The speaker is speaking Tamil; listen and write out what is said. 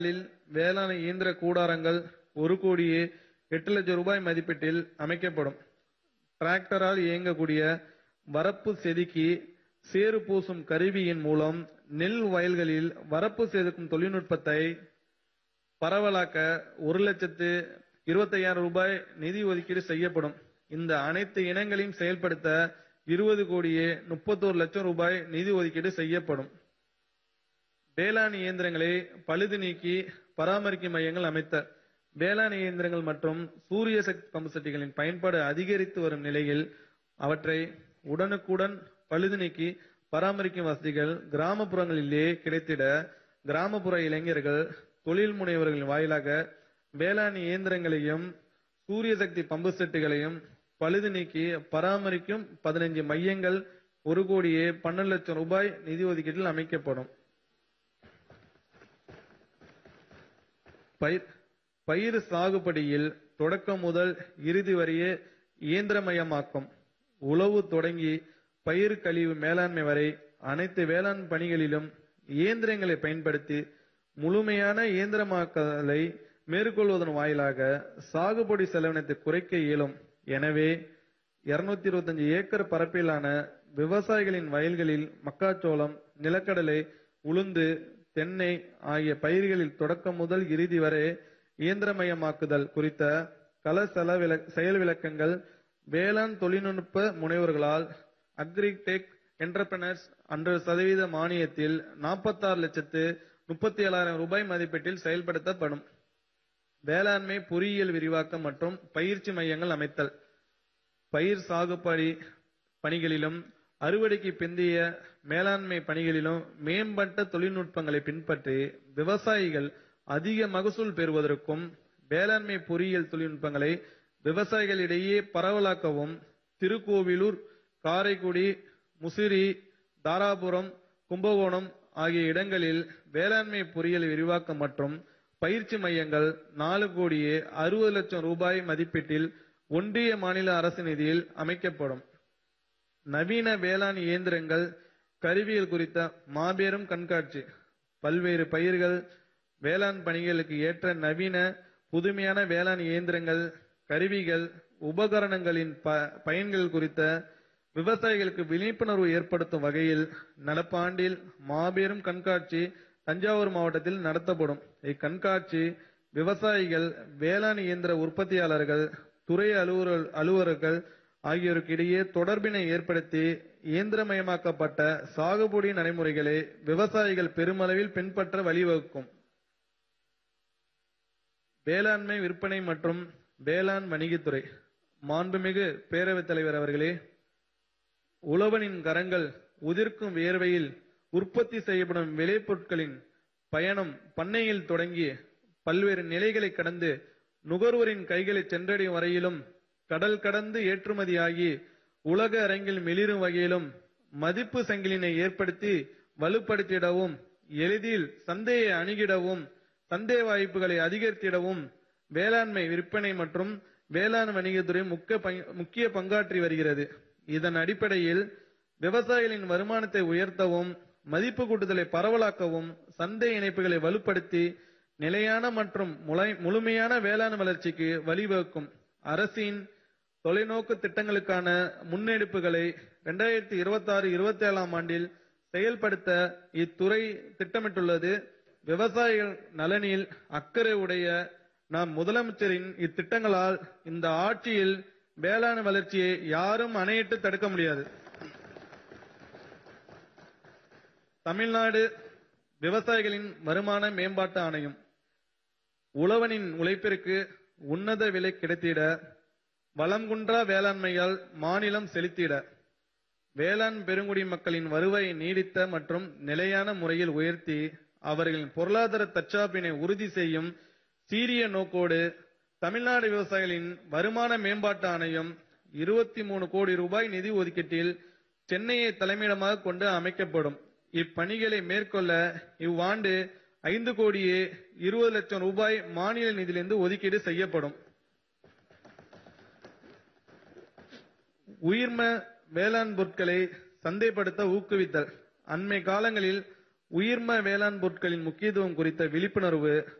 களில் வேளாண் இயந்திர கூடாரங்கள் ஒரு கோடியே எட்டு லட்சம் ரூபாய் மதிப்பீட்டில் அமைக்கப்படும் டிராக்டரால் இயங்கக்கூடிய வரப்பு செதுக்கி சேறு பூசும் கருவியின் மூலம் நெல் வயல்களில் வரப்பு செதுக்கும் தொழில்நுட்பத்தை பரவலாக்க ஒரு லட்சத்து இருபத்தையாயிரம் ரூபாய் நிதி ஒதுக்கீடு செய்யப்படும் இந்த அனைத்து இனங்களையும் செயல்படுத்த இருபது கோடியே முப்பத்தோரு லட்சம் ரூபாய் நிதி ஒதுக்கீடு செய்யப்படும் வேளாண் இயந்திரங்களை பழுது நீக்கி பராமரிக்கும் மையங்கள் அமைத்த வேளாண் இயந்திரங்கள் மற்றும் சூரிய சக்தி பம்பு செட்டுகளின் பயன்பாடு அதிகரித்து வரும் நிலையில் அவற்றை உடனுக்குடன் பழுது நீக்கி பராமரிக்கும் வசதிகள் கிராமப்புறங்களிலேயே கிடைத்திட கிராமப்புற இளைஞர்கள் தொழில் முனைவர்களின் வாயிலாக வேளாண் இயந்திரங்களையும் சூரிய சக்தி பம்பு செட்டுகளையும் பழுது நீக்கி பராமரிக்கும் பதினைஞ்சு மையங்கள் ஒரு கோடியே பன்னெண்டு லட்சம் ரூபாய் நிதி ஒதுக்கீட்டில் அமைக்கப்படும் பயிர் பயிர் சாகுபடியில் தொடக்கம் முதல் இறுதி வரையே இயந்திரமயமாக்கும் உழவு தொடங்கி பயிர் கழிவு மேலாண்மை வரை அனைத்து வேளாண் பணிகளிலும் இயந்திரங்களை பயன்படுத்தி முழுமையான இயந்திரமாக்கலை மேற்கொள்வதன் வாயிலாக சாகுபடி செலவினத்தை குறைக்க இயலும் எனவே 225 இருபத்தஞ்சு ஏக்கர் பரப்பிலான விவசாயிகளின் வயல்களில் மக்காச்சோளம் நிலக்கடலை உளுந்து தென்னை ஆகிய பயிர்களில் தொடக்கம் முதல் இறுதி வரை இயந்திரமயமாக்குதல் குறித்த கள செலவில செயல் விளக்கங்கள் வேளாண் தொழில்நுட்ப முனைவர்களால் அக்ரிடெக் என்டர்பிரனர்ஸ் அன்று சதவீத மானியத்தில் 46 லட்சத்து முப்பத்தி ஏழாயிரம் ரூபாய் மதிப்பீட்டில் செயல்படுத்தப்படும் வேளாண்மை பொறியியல் விரிவாக்கம் மற்றும் பயிற்சி மையங்கள் அமைத்தல் பயிர் சாகுபடி பணிகளிலும் அறுவடைக்கு பிந்தைய மேலாண்மை பணிகளிலும் மேம்பட்ட தொழில்நுட்பங்களை பின்பற்றி விவசாயிகள் அதிக மகசூல் பெறுவதற்கும் வேளாண்மை பொறியியல் தொழில்நுட்பங்களை விவசாயிகளிடையே பரவலாக்கவும் திருக்கோவிலூர் காரைக்குடி முசிறி தாராபுரம் கும்பகோணம் ஆகிய இடங்களில் வேளாண்மை பொறியியல் விரிவாக்கம் மற்றும் பயிற்சி மையங்கள் நாலு கோடியே அறுபது லட்சம் ரூபாய் மதிப்பீட்டில் ஒன்றிய மாநில அரசு நிதியில் அமைக்கப்படும் நவீன வேளாண் இயந்திரங்கள் கருவிகள் குறித்த மாபெரும் கண்காட்சி பல்வேறு பயிர்கள் வேளாண் பணிகளுக்கு ஏற்ற நவீன புதுமையான வேளாண் இயந்திரங்கள் கருவிகள் உபகரணங்களின் ப பயன்கள் குறித்த விவசாயிகளுக்கு விழிப்புணர்வு ஏற்படுத்தும் வகையில் நடப்பாண்டில் மாபெரும் கண்காட்சி தஞ்சாவூர் மாவட்டத்தில் நடத்தப்படும் இக்கண்காட்சி விவசாயிகள் வேளாண் இயந்திர உற்பத்தியாளர்கள் துறை அலுவலர் அலுவலர்கள் ஆகியோருக்கு இடையே தொடர்பினை ஏற்படுத்தி இயந்திரமயமாக்கப்பட்ட சாகுபடி நடைமுறைகளை விவசாயிகள் பெருமளவில் பின்பற்ற வழிவகுக்கும் வேளாண்மை விற்பனை மற்றும் வேளாண் வணிகத்துறை மாண்புமிகு பேரவைத் தலைவர் அவர்களே உழவனின் கரங்கள் உதிர்க்கும் வியர்வையில் உற்பத்தி செய்யப்படும் விளைபொருட்களின் பயணம் பண்ணையில் தொடங்கி பல்வேறு நிலைகளை கடந்து நுகர்வோரின் கைகளை சென்றடையும் வரையிலும் கடல் கடந்து ஏற்றுமதியாகி உலக அரங்கில் மிளிரும் வகையிலும் மதிப்பு சங்கிலினை ஏற்படுத்தி வலுப்படுத்திடவும் எளிதில் சந்தையை அணுகிடவும் சந்தை வாய்ப்புகளை அதிகரித்திடவும் வேளாண்மை விற்பனை மற்றும் வேளாண் வணிகத்துறை முக்கிய பங்கு- முக்கிய பங்காற்றி வருகிறது இதன் அடிப்படையில் விவசாயிகளின் வருமானத்தை உயர்த்தவும் மதிப்பு கூட்டுதலை பரவலாக்கவும் சந்தை இணைப்புகளை வலுப்படுத்தி நிலையான மற்றும் முலை- முழுமையான வேளாண் வளர்ச்சிக்கு வழிவகுக்கும் அரசின் தொலைநோக்கு திட்டங்களுக்கான முன்னெடுப்புகளை 2026 இருபத்தி ஆறு இருபத்தி ஏழாம் ஆண்டில் செயல்படுத்த இத்துறை திட்டமிட்டுள்ளது விவசாயிகள் நலனில் அக்கறை உடைய நம் முதலமைச்சரின் இத்திட்டங்களால் இந்த ஆட்சியில் வேளாண் வளர்ச்சியை யாரும் அணையிட்டு தடுக்க முடியாது தமிழ்நாடு விவசாயிகளின் வருமான மேம்பாட்டு ஆணையம் உழவனின் உழைப்பிற்கு உன்னத விலை கிடைத்திட வளம்குன்றா வேளாண்மையால் மாநிலம் செழித்திட வேளாண் பெருங்குடி மக்களின் வருவாயை நீடித்த மற்றும் நிலையான முறையில் உயர்த்தி அவர்களின் பொருளாதார தற்சார்பினை உறுதி செய்யும் சீரிய நோக்கோடு தமிழ்நாடு விவசாயிகளின் வருமான மேம்பாட்டு ஆணையம் இருபத்தி மூணு கோடி ரூபாய் நிதி ஒதுக்கீட்டில் சென்னையை தலைமையிடமாக கொண்டு அமைக்கப்படும் இப்பணிகளை மேற்கொள்ள இவ்வாண்டு ஐந்து கோடியே இருபது லட்சம் ரூபாய் மாநில நிதியிலிருந்து ஒதுக்கீடு செய்யப்படும் உயிர்ம வேளாண் பொருட்களை சந்தைப்படுத்த ஊக்குவித்தல் அண்மை காலங்களில் உயிர்ம வேளாண் பொருட்களின் முக்கியத்துவம் குறித்த விழிப்புணர்வு